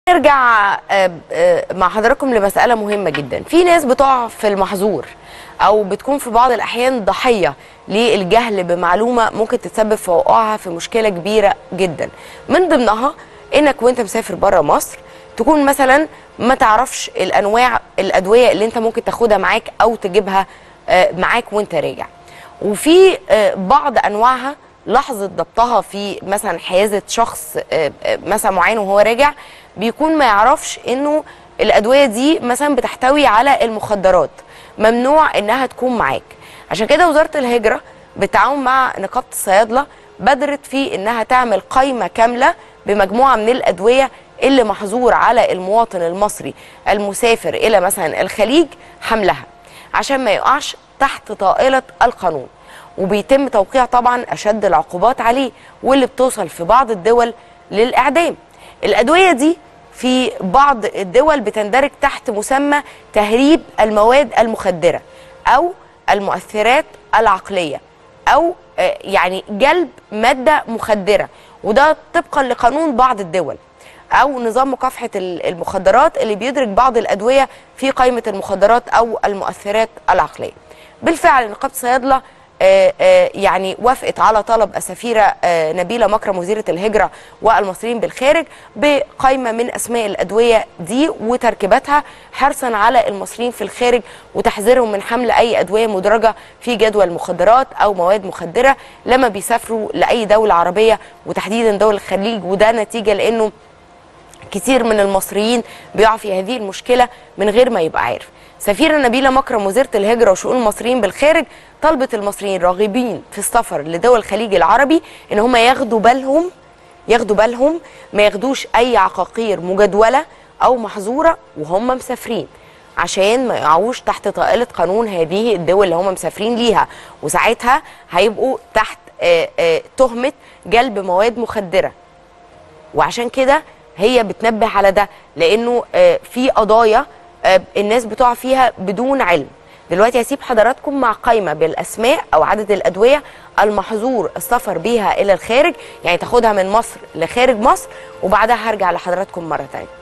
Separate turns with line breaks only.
نرجع آه، آه، مع حضراتكم لمسألة مهمة جدا في ناس بتقع في المحظور أو بتكون في بعض الأحيان ضحية للجهل بمعلومة ممكن تتسبب في وقوعها في مشكلة كبيرة جدا من ضمنها إنك وأنت مسافر بره مصر تكون مثلا ما تعرفش الأنواع الأدوية اللي أنت ممكن تاخدها معاك أو تجيبها آه، معاك وأنت راجع وفي آه، بعض انواعها لحظه ضبطها في مثلا حيازه شخص آه، آه، مثلا معين وهو راجع بيكون ما يعرفش انه الادويه دي مثلا بتحتوي على المخدرات ممنوع انها تكون معاك عشان كده وزاره الهجره بالتعاون مع نقابه الصيادله بدرت في انها تعمل قائمه كامله بمجموعه من الادويه اللي محظور على المواطن المصري المسافر الى مثلا الخليج حملها عشان ما يقعش تحت طائلة القانون وبيتم توقيع طبعا أشد العقوبات عليه واللي بتوصل في بعض الدول للإعدام الأدوية دي في بعض الدول بتندرج تحت مسمى تهريب المواد المخدرة أو المؤثرات العقلية أو آه، يعني جلب مادة مخدرة وده طبقا لقانون بعض الدول او نظام مكافحه ال- المخدرات اللي بيدرج بعض الادويه في قائمه المخدرات او المؤثرات العقليه. بالفعل نقابه الصيادله آه، آه، يعني وافقت على طلب السفيره آه، نبيله مكرم وزيره الهجره والمصريين بالخارج بقائمه من اسماء الادويه دي وتركيباتها حرصا على المصريين في الخارج وتحذيرهم من حمل اي ادويه مدرجه في جدول المخدرات او مواد مخدره لما بيسافروا لاي دوله عربيه وتحديدا دول الخليج وده نتيجه لانه كتير من المصريين بيقع في هذه المشكله من غير ما يبقى عارف سفيره نبيله مكرم وزيره الهجره وشؤون المصريين بالخارج طلبت المصريين راغبين في السفر لدول الخليج العربي ان هم ياخدوا بالهم ياخدوا بالهم ما ياخدوش اي عقاقير مجدوله او محظوره وهم مسافرين عشان ما يقعوش تحت طائله قانون هذه الدول اللي هم مسافرين ليها وساعتها هيبقوا تحت آه، آه، تهمه جلب مواد مخدره وعشان كده هي بتنبه على ده لانه آه، في قضايا آه، الناس بتقع فيها بدون علم دلوقتي هسيب حضراتكم مع قائمه بالاسماء او عدد الادويه المحظور السفر بيها الى الخارج يعني تاخدها من مصر لخارج مصر وبعدها هرجع لحضراتكم مره تانية